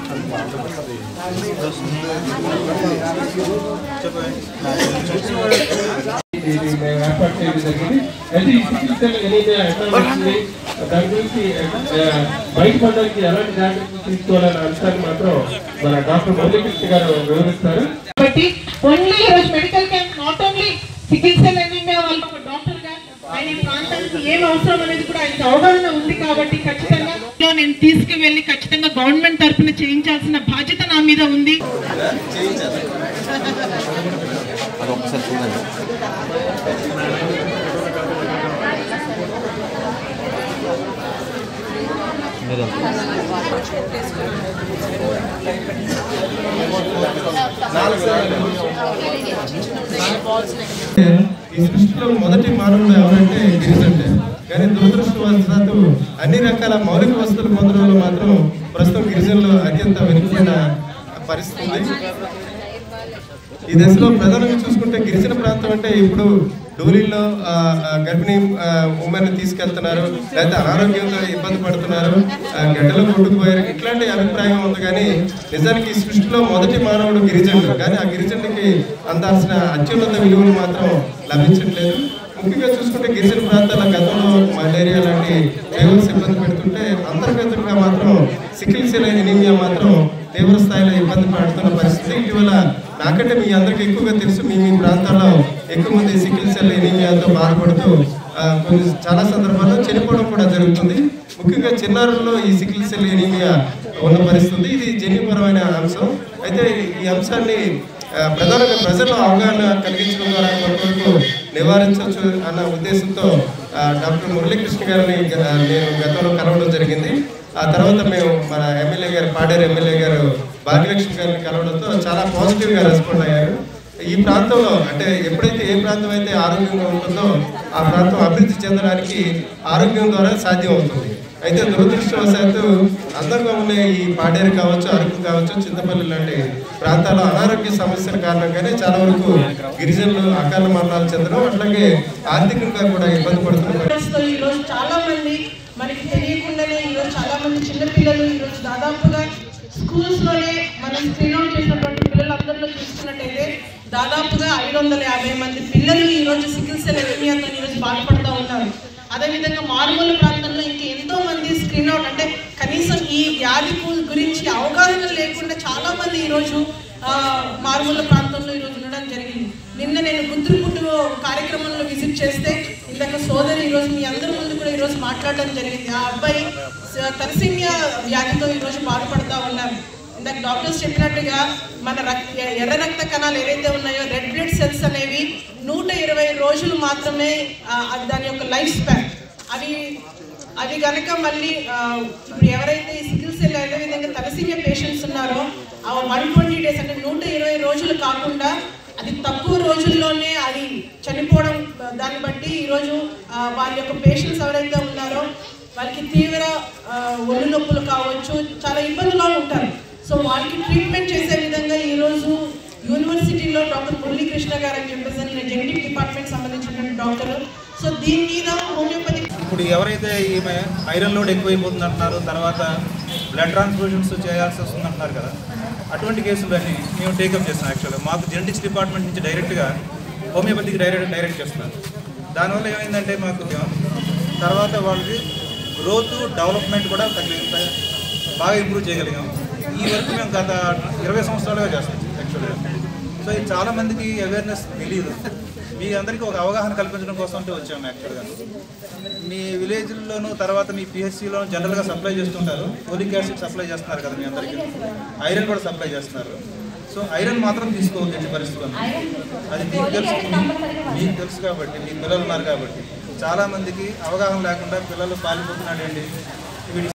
ఇది మేము ఏర్పాటు చేయడం జరిగింది అయితే ఈ సికిత్స ఎనీమియా ఎట్లా వస్తుంది దాని గురించి ఆ, బయటపడడానికి ఎలాంటి జాగ్రత్తలు తీసుకోవాలనే అంశాన్ని మాత్రం మన డాక్టర్ మురళీకృష్ణ గారు వివరిస్తారు కాబట్టి ఓన్లీ ఈరోజు మెడికల్ క్యాంప్ నాట్ ఓన్లీ చికిత్సలు ఎనీమియా వాళ్ళు ఒక డాక్టర్ గా ఆయన ఈ ప్రాంతానికి ఏం అవసరం అనేది కూడా ఆయనకు అవగాహన ఉంది కాబట్టి ఖచ్చితంగా లో నేను తీసుకువెళ్ళి ఖచ్చితంగా గవర్నమెంట్ తరఫున చేయించాల్సిన బాధ్యత నా మీద ఉంది ఈ సృష్టిలో మొదటి మానవుడు ఎవరంటే గిరిజనుడే కానీ దురదృష్టవశాత్తు అన్ని రకాల మౌలిక వస్తువులు పొందడంలో మాత్రం ప్రస్తుతం గిరిజనులు అత్యంత వెనుకబడిన పరిస్థితి ఉంది. ఈ దశలో ప్రధానంగా చూసుకుంటే గిరిజన ప్రాంతం అంటే ఇప్పుడు డోలీల్లో ఆ, ఆ, గర్భిణీ ఉమెన్ తీసుకెళ్తున్నారు లేకపోతే అనారోగ్యంతో ఇబ్బంది పడుతున్నారు ఆ, గడ్డలు కొట్టుకుపోయారు ఇట్లాంటి అభిప్రాయం ఉంది కానీ నిజానికి ఈ సృష్టిలో మొదటి మానవుడు గిరిజనుడు కానీ ఆ గిరిజనుడికి అందాల్సిన అత్యున్నత విలువలు మాత్రం లభించట్లేదు ముఖ్యంగా చూసుకుంటే గిరిజన ప్రాంతాల గతంలో మలేరియా లాంటి ఫీవర్స్ ఇబ్బంది పెడుతుంటే అంతర్గతంగా మాత్రం సికిల్ సెల్ ఎనీమియా మాత్రం తీవ్ర స్థాయిలో ఇబ్బంది పడుతున్న పరిస్థితి ఇటీవల నాకంటే మీ అందరికీ ఎక్కువగా తెలుసు మీ మీ ప్రాంతాల్లో ఎక్కువ మంది సికిల్ సెల్ ఎనీమియాతో బాధపడుతూ ఆ, కొన్ని చాలా సందర్భాల్లో చనిపోవడం కూడా జరుగుతుంది ముఖ్యంగా చిన్నారుల్లో ఈ సికిల్ సెల్ ఎనీమియా ఉన్న పరిస్థితి ఇది జన్యుపరమైన అంశం అయితే ఈ అంశాన్ని ఆ, ప్రధానంగా ప్రజల్లో అవగాహన కలిగించడం ద్వారా కొంతవరకు నివారించవచ్చు అన్న ఉద్దేశంతో ఆ, డాక్టర్ మురళీకృష్ణ గారిని గ- నేను గతంలో కలవడం జరిగింది ఆ తర్వాత మేము మన ఎమ్మెల్యే గారు పాడేరు ఎమ్మెల్యే గారు భాగ్యలక్ష్మి గారిని కలవడంతో చాలా పాజిటివ్గా రెస్పాండ్ అయ్యారు ఈ ప్రాంతంలో అంటే ఎప్పుడైతే ఏ ప్రాంతం అయితే ఆరోగ్యంగా ఉంటుందో ఆ ప్రాంతం అభివృద్ధి చెందడానికి ఆరోగ్యం ద్వారా సాధ్యం అవుతుంది అయితే దురదృష్టవశాత్తు అందంగా ఉన్న ఈ పాడేరు కావచ్చు అరకు కావచ్చు చింతపల్లి లాంటి ప్రాంతాల్లో అనారోగ్య సమస్యల కారణంగానే చాలా వరకు గిరిజనులు అకాల మరణాలు చెందడం అట్లాగే ఆర్థికంగా కూడా ఇబ్బంది పడుతున్నారు తో ఈరోజు చాలా మంది మనకి తెలియకుండానే ఈరోజు చాలా మంది చిన్నపిల్లలు ఈరోజు దాదాపుగా స్కూల్స్ లోనే మనం స్క్రీన్ అవుట్ చేసినటువంటి పిల్లలందరిలో చూసుకున్నట్టయితే దాదాపుగా ఐదు వందల యాభై మంది పిల్లలు ఈరోజు సికిల్ సెల్ ఎనిమియాతో ఈరోజు బాధపడుతూ ఉన్నారు అదేవిధంగా మారుమూల ప్రాంతంలో ఇంకా ఎంతో మంది స్క్రీన్ అవుట్ అంటే కనీసం ఈ వ్యాధి గు- గురించి అవగాహన లేకుండా చాలా మంది ఈరోజు ఆ, మారుమూల ప్రాంతంలో ఈరోజు ఉండడం జరిగింది నిన్న నేను గుంతురుపుట్టు కార్యక్రమంలో విజిట్ చేస్తే ఇందాక సోదరి ఈరోజు మీ అందరి ముందు కూడా ఈరోజు మాట్లాడడం జరిగింది ఆ అబ్బాయి స- తలసేమియా వ్యాధితో ఈరోజు బాధపడతా ఉన్నారు ఇందాక డాక్టర్స్ చెప్పినట్టుగా మన రక్ ఎర్ర రక్త కణాలు ఏవైతే ఉన్నాయో రెడ్ బ్లడ్ సెల్స్ అనేవి నూట ఇరవై రోజులు మాత్రమే ఆ, అది దాని యొక్క లైఫ్ స్పాన్ అవి అవి కనుక మళ్ళీ ఆ, ఇప్పుడు ఎవరైతే ఈ సికిల్ సెల్ అదేవిధంగా తలసీమియా పేషెంట్స్ ఉన్నారో ఆ వన్ ట్వంటీ డేస్ అంటే నూట ఇరవై రోజులు కాకుండా అది తక్కువ రోజుల్లోనే అది చనిపోవడం ఆ, దాన్ని బట్టి ఈరోజు ఆ, వాళ్ళ యొక్క పేషెంట్స్ ఎవరైతే ఉన్నారో వాళ్ళకి తీవ్ర ఆ, ఒళ్ళు నొప్పులు కావచ్చు చాలా ఇబ్బందులో ఉంటారు సో వాళ్ళకి ట్రీట్మెంట్ చేసే విధంగా ఈరోజు యూనివర్సిటీలో డాక్టర్ మురళీకృష్ణ గారు అని చెప్పేసి నేను జెనెటిక్ డిపార్ట్మెంట్ సంబంధించినటువంటి డాక్టర్ సో దీని మీద హోమియోపతి ఇప్పుడు ఎవరైతే ఈమె ఐరన్ లోడ్ ఎక్కువైపోతుంది అంటున్నారు తర్వాత బ్లడ్ ట్రాన్స్ఫ్యూషన్స్ చేయాల్సి వస్తుంది అంటున్నారు కదా అటువంటి కేసులన్నీ మేము టేకప్ చేస్తాం యాక్చువల్గా మాకు జెనెటిక్స్ డిపార్ట్మెంట్ నుంచి డైరెక్ట్గా హోమియోపతికి డైరెక్ట్ డైరెక్ట్ చేస్తున్నారు దానివల్ల ఏమైందంటే మాకు తర్వాత వాళ్ళకి గ్రోత్ డెవలప్మెంట్ కూడా తగ్గి బాగా ఇంప్రూవ్ చేయగలిగాం ఈ వర్క్ మేము గత ఇరవై సంవత్సరాలుగా చేస్తాం యాక్చువల్గా సో ఇది చాలా మందికి అవేర్నెస్ తెలియదు మీ అందరికీ ఒక అవగాహన కల్పించడం కోసం అంటే వచ్చాము యాక్చువల్గా మీ విలేజ్లోను తర్వాత మీ పిహెచ్సిలో జనరల్గా సప్లై చేస్తుంటారు ఫోలిక్ యాసిడ్ సప్లై చేస్తున్నారు కదా మీ అందరికీ ఐరన్ కూడా సప్లై చేస్తున్నారు సో ఐరన్ మాత్రం తీసుకోవద్దు ఎట్టి పరిస్థితుల్లో అది మీకు తెలుసు మీకు తెలుసు కాబట్టి మీ పిల్లలు ఉన్నారు కాబట్టి చాలా మందికి అవగాహన లేకుండా పిల్లలు పాలిపోతున్నాడు అండి వీడి